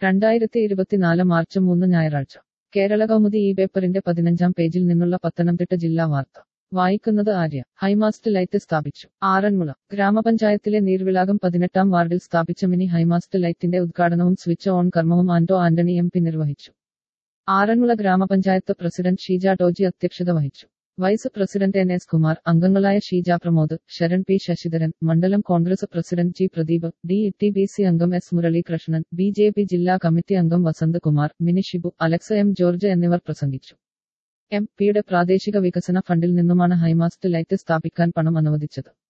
രണ്ടായിരത്തി ഇരുപത്തിനാല് മാർച്ച് മൂന്ന് ഞായറാഴ്ച കേരള കൗമുദി ഈ പേപ്പറിന്റെ പതിനഞ്ചാം പേജിൽ നിന്നുള്ള പത്തനംതിട്ട ജില്ലാ വാർത്ത വായിക്കുന്നത് ആര്യ ഹൈമാസ്റ്റ് ലൈറ്റ് സ്ഥാപിച്ചു ആറന്മുള ഗ്രാമപഞ്ചായത്തിലെ നീർവിളാകം പതിനെട്ടാം വാർഡിൽ സ്ഥാപിച്ച മിനി ഹൈമാസ്റ്റ് ലൈറ്റിന്റെ ഉദ്ഘാടനവും സ്വിച്ച് ഓൺ കർമ്മവും ആന്റോ ആന്റണി എം പി നിർവഹിച്ചു ആറന്മുള ഗ്രാമപഞ്ചായത്ത് പ്രസിഡന്റ് ഷീജ ടോജി അധ്യക്ഷത വഹിച്ചു vice president N S Kumar അംഗങ്ങളായ ഷീജ പ്രമോദ് ശരൺ പി ശശിധരൻ മണ്ഡലം Congress president G Pradeep D T B C അംഗം S Muralikrishnan B J P ജില്ലാ കമ്മിറ്റി അംഗം Vasanth Kumar Mini Shibu Alex M George എന്നിവർ പ്രസംഗിച്ചു എം പിയുടെ പ്രാദേശിക വികസന ഫണ്ടിൽ നിന്നുമാണ് ഹൈമാസ്റ്റ് ലൈറ്റ് സ്ഥാപിക്കാൻ പണം അനുവദിച്ചത്